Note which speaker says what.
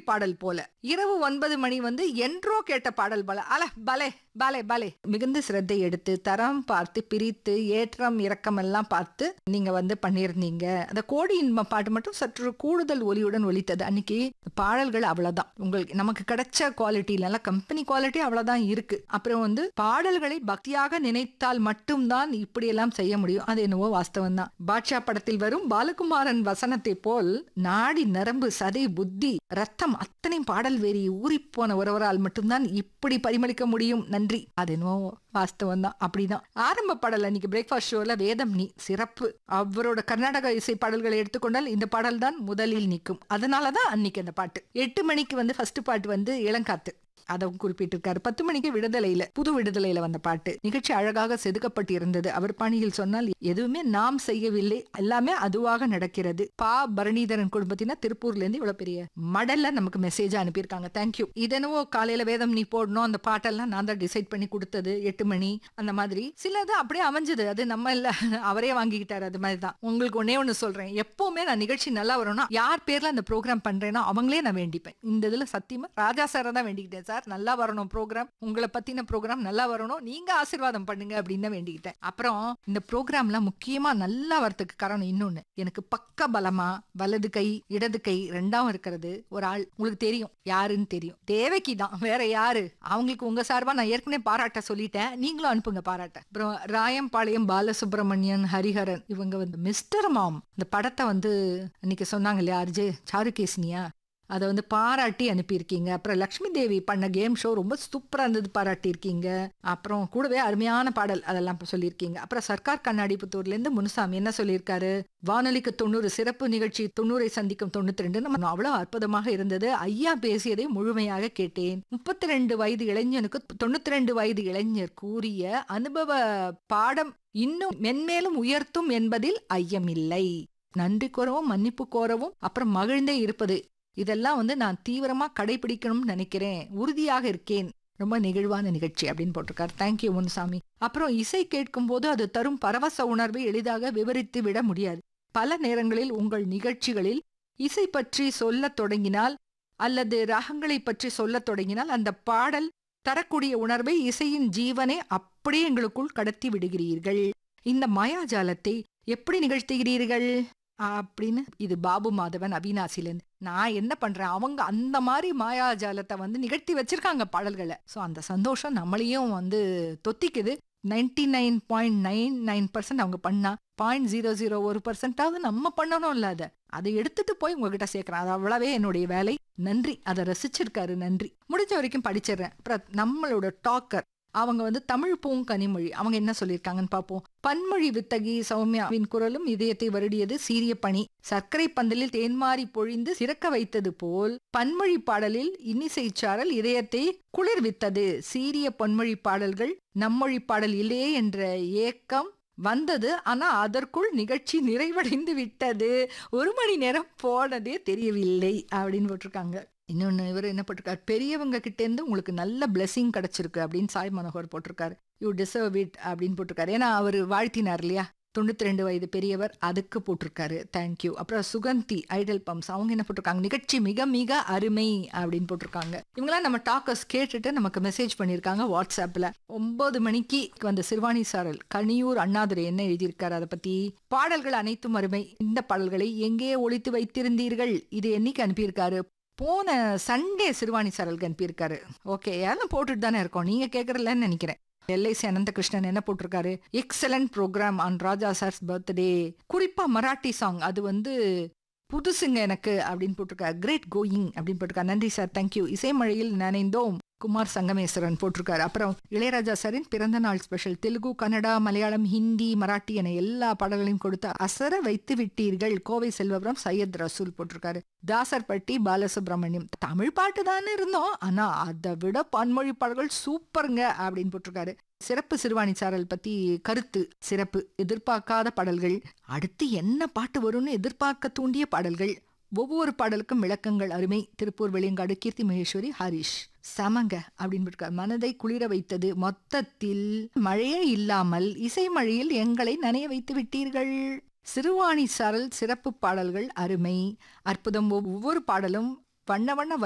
Speaker 1: பாடல் போல இரவு ஒன்பது மணி வந்து என்றோ கேட்ட பாடல் போல அல பலே பலே பலே மிகுந்த சிரத்தை எடுத்து தரம் பார்த்து பிரித்து ஏற்றம் இறக்கம் எல்லாம் பார்த்து நீங்க வந்து பண்ணியிருந்தீங்க அந்த கோடி இன்ப பாட்டு மட்டும் சற்று கூடுதல் ஒலியுடன் ஒலித்தது அன்னைக்கு பாடல்கள் அவ்வளவுதான் உங்களுக்கு நமக்கு கிடைச்ச குவாலிட்டி இல்ல கம்பெனி குவாலிட்டி அவ்வளவுதான் இருக்கு அப்புறம் வந்து பாடல்களை பக்தியாக நினைத்தால் மட்டும்தான் இப்படி எல்லாம் செய்ய முடியும் அது என்னவோ வாஸ்தவம் தான் பாட்ஷா படத்தில் வரும் பாலகுமாரன் வசனத்தை போல் நாடி நரம்பு சதை புத்தி ரத்தம் அத்தனை பாடல் வேறி ஊறிப்போன ஒருவரால் மட்டும்தான் இப்படி பரிமளிக்க முடியும் நன்றி அது என்னவோ வாஸ்தவம் தான் அப்படிதான் ஆரம்ப பாடல் அன்னைக்கு பிரேக்ஃபாஸ்ட் ஷோல வேதம் நீ சிறப்பு அவரோட கர்நாடக இசை பாடல்களை எடுத்துக்கொண்டால் இந்த பாடல் தான் முதலில் நிற்கும் அதனாலதான் அன்னைக்கு அந்த பாட்டு எட்டு மணிக்கு வந்து ஃபர்ஸ்ட் பாட்டு வந்து இளங்காத்து அதவும் குறிப்பிட்டிருக்காரு பத்து மணிக்கு விடுதலையில புது விடுதலையில வந்த பாட்டு நிகழ்ச்சி அழகாக செதுக்கப்பட்டு இருந்தது அவர் பாணியில் சொன்னால் எதுவுமே நாம் செய்யவில்லை எல்லாமே அதுவாக நடக்கிறது பா பரணிதரன் குடும்பத்தினர் திருப்பூர்ல இருந்து இவ்வளவு பெரிய மடல்ல நமக்கு மெசேஜ் அனுப்பியிருக்காங்க தேங்க்யூ இதனவோ காலையில வேதம் நீ போடணும் அந்த பாட்டெல்லாம் நான் தான் டிசைட் பண்ணி கொடுத்தது எட்டு மணி அந்த மாதிரி சிலது அப்படியே அமைஞ்சது அது நம்ம இல்ல அவரே வாங்கிக்கிட்டாரு அது மாதிரி தான் உங்களுக்கு ஒன்னே ஒண்ணு சொல்றேன் எப்பவுமே நான் நிகழ்ச்சி நல்லா வரும்னா யார் பேர்ல அந்த ப்ரோக்ராம் பண்றேனோ அவங்களே நான் வேண்டிப்பேன் இந்த இதுல சத்தியமா ராஜா சாரை தான் வேண்டிக்கிட்டேன் சார் நல்லா வரணும் ப்ரோக்ராம் உங்களை பத்தின ப்ரோக்ராம் நல்லா வரணும் நீங்க ஆசீர்வாதம் பண்ணுங்க அப்படின்னு தான் வேண்டிக்கிட்டேன் அப்புறம் இந்த ப்ரோக்ராம்ல முக்கியமா நல்லா வரதுக்கு காரணம் இன்னொன்னு எனக்கு பக்க பலமா வலது கை இடது கை ரெண்டாவும் இருக்கிறது ஒரு ஆள் உங்களுக்கு தெரியும் யாருன்னு தெரியும் தேவைக்கு தான் வேற யாரு அவங்களுக்கு உங்க சார்பா நான் ஏற்கனவே பாராட்ட சொல்லிட்டேன் நீங்களும் அனுப்புங்க பாராட்ட அப்புறம் ராயம்பாளையம் பாலசுப்ரமணியன் ஹரிஹரன் இவங்க வந்து மிஸ்டர் மாம் இந்த படத்தை வந்து அன்னைக்கு சொன்னாங்க இல்லையா அர்ஜே சாருகேசினியா அதை வந்து பாராட்டி அனுப்பியிருக்கீங்க அப்புறம் லக்ஷ்மி தேவி பண்ண கேம் ஷோ ரொம்ப சூப்பராக இருந்தது பாராட்டியிருக்கீங்க அப்புறம் கூடவே அருமையான பாடல் அதெல்லாம் சொல்லியிருக்கீங்க அப்புறம் சர்க்கார் கண்ணாடி புத்தூர்லேருந்து முனுசாமி என்ன சொல்லியிருக்காரு வானொலிக்கு தொண்ணூறு சிறப்பு நிகழ்ச்சி தொண்ணூறை சந்திக்கும் தொண்ணூத்தி ரெண்டு நம்ம அவ்வளவு அற்புதமாக இருந்தது ஐயா பேசியதை முழுமையாக கேட்டேன் முப்பத்தி ரெண்டு வயது இளைஞனுக்கு தொண்ணூத்தி ரெண்டு வயது இளைஞர் கூறிய அனுபவ பாடம் இன்னும் மென்மேலும் உயர்த்தும் என்பதில் ஐயமில்லை நன்றி கோரவும் மன்னிப்பு கோரவும் அப்புறம் மகிழ்ந்தே இருப்பது இதெல்லாம் வந்து நான் தீவிரமா கடைபிடிக்கணும்னு நினைக்கிறேன் உறுதியாக இருக்கேன் ரொம்ப நெகிழ்வான நிகழ்ச்சி அப்படின்னு போட்டிருக்காரு தேங்க்யூ முனுசாமி அப்புறம் இசை கேட்கும் போது அது தரும் பரவச உணர்வை எளிதாக விவரித்து விட முடியாது பல நேரங்களில் உங்கள் நிகழ்ச்சிகளில் இசை பற்றி சொல்லத் தொடங்கினால் அல்லது ராகங்களை பற்றி சொல்லத் தொடங்கினால் அந்த பாடல் தரக்கூடிய உணர்வை இசையின் ஜீவனை அப்படியே எங்களுக்குள் கடத்தி விடுகிறீர்கள் இந்த மாயாஜாலத்தை எப்படி நிகழ்த்துகிறீர்கள் அப்படின்னு இது பாபு மாதவன் அவினாசிலேருந்து நான் என்ன பண்றேன் அவங்க அந்த மாதிரி மாயாஜாலத்தை வந்து நிகழ்த்தி வச்சிருக்காங்க பாடல்களை ஸோ அந்த சந்தோஷம் நம்மளையும் வந்து தொத்திக்குது ninety nine point nine nine percent அவங்க பண்ணா பாயிண்ட் ஜீரோ ஜீரோ ஒரு பர்சன்டாவது நம்ம பண்ணணும் இல்ல அதை அதை எடுத்துட்டு போய் உங்ககிட்ட சேர்க்கிறேன் அது அவ்வளவே என்னுடைய வேலை நன்றி அதை ரசிச்சிருக்காரு நன்றி முடிஞ்ச வரைக்கும் படிச்சிடுறேன் அப்புறம் நம்மளோட டாக்கர் அவங்க வந்து தமிழ் பூங்கனிமொழி அவங்க என்ன சொல்லியிருக்காங்கன்னு பார்ப்போம் பன்மொழி வித்தகி சௌமியாவின் குரலும் இதயத்தை வருடியது சீரிய பணி சர்க்கரை பந்தலில் தேன்மாரி பொழிந்து சிறக்க வைத்தது போல் பன்மொழி பாடலில் இன்னிசைச்சாரல் இதயத்தை குளிர்வித்தது சீரிய பொன்மொழி பாடல்கள் நம்மொழி பாடல் இல்லையே என்ற ஏக்கம் வந்தது ஆனா அதற்குள் நிகழ்ச்சி நிறைவடைந்து விட்டது ஒரு மணி நேரம் போனதே தெரியவில்லை அப்படின்னு போட்டிருக்காங்க இன்னொன்னு இவர் என்ன போட்டிருக்காரு பெரியவங்க கிட்ட இருந்து உங்களுக்கு நல்ல பிளெஸிங் கிடைச்சிருக்கு அப்படின்னு சாய் மனோகர் போட்டிருக்காரு யூ டிசர்வ் இட் அப்படின்னு போட்டிருக்காரு ஏன்னா அவர் வாழ்த்தினார் இல்லையா தொண்ணூத்தி ரெண்டு வயது பெரியவர் அதுக்கு போட்டிருக்காரு தேங்க்யூ அப்புறம் சுகந்தி ஐடல் பம்ப்ஸ் அவங்க என்ன போட்டிருக்காங்க நிகழ்ச்சி மிக மிக அருமை அப்படின்னு போட்டிருக்காங்க இவங்களாம் நம்ம டாக்கர்ஸ் கேட்டுட்டு நமக்கு மெசேஜ் பண்ணியிருக்காங்க வாட்ஸ்அப்ல ஒன்பது மணிக்கு வந்த சிறுவாணி சாரல் கனியூர் அண்ணாதுரை என்ன எழுதியிருக்காரு அதை பத்தி பாடல்கள் அனைத்தும் அருமை இந்த பாடல்களை எங்கே ஒழித்து வைத்திருந்தீர்கள் இது என்னைக்கு அனுப்பியிருக்காரு போன சண்டே சிறுவாணி சாரலுக்கு அனுப்பியிருக்காரு ஓகே எல்லாம் போட்டுட்டு தானே இருக்கோம் நீங்க கேட்கறலன்னு நினைக்கிறேன் எல்ஐசி அனந்தகிருஷ்ணன் என்ன போட்டிருக்காரு excellent program on Raja sir's birthday குறிப்பா மராட்டி சாங் அது வந்து புதுசுங்க எனக்கு அப்படின்னு போட்டிருக்காரு கிரேட் கோயிங் அப்படின்னு போட்டிருக்காரு நன்றி சார் தேங்க்யூ இசைமழையில் நினைந்தோம் குமார் சங்கமேஸ்வரன் போட்டிருக்காரு அப்புறம் இளையராஜா சாரின் பிறந்த நாள் ஸ்பெஷல் தெலுங்கு கன்னடா மலையாளம் ஹிந்தி மராட்டி என எல்லா பாடல்களையும் கொடுத்து அசர வைத்து விட்டீர்கள் கோவை செல்வபுரம் சையத் ரசூல் போட்டிருக்காரு தாசர்பட்டி பாலசுப்ரமணியம் தமிழ் பாட்டு தானே இருந்தோம் ஆனா அதை விட பன்மொழி பாடல்கள் சூப்பருங்க அப்படின்னு போட்டிருக்காரு சிறப்பு சிறுவாணி சாரல் பத்தி கருத்து சிறப்பு எதிர்பார்க்காத பாடல்கள் அடுத்து என்ன பாட்டு வரும்னு எதிர்பார்க்க தூண்டிய பாடல்கள் ஒவ்வொரு பாடலுக்கும் விளக்கங்கள் அருமை திருப்பூர் வெளியங்காடு கீர்த்தி மகேஸ்வரி ஹரிஷ் சமங்க அப்படின்னு மனதை குளிர வைத்தது மொத்தத்தில் மழையே இல்லாமல் இசை மழையில் எங்களை நனைய வைத்து விட்டீர்கள் சிறுவாணி சாரல் சிறப்பு பாடல்கள் அருமை அற்புதம் ஒவ்வொரு பாடலும் வண்ண வண்ண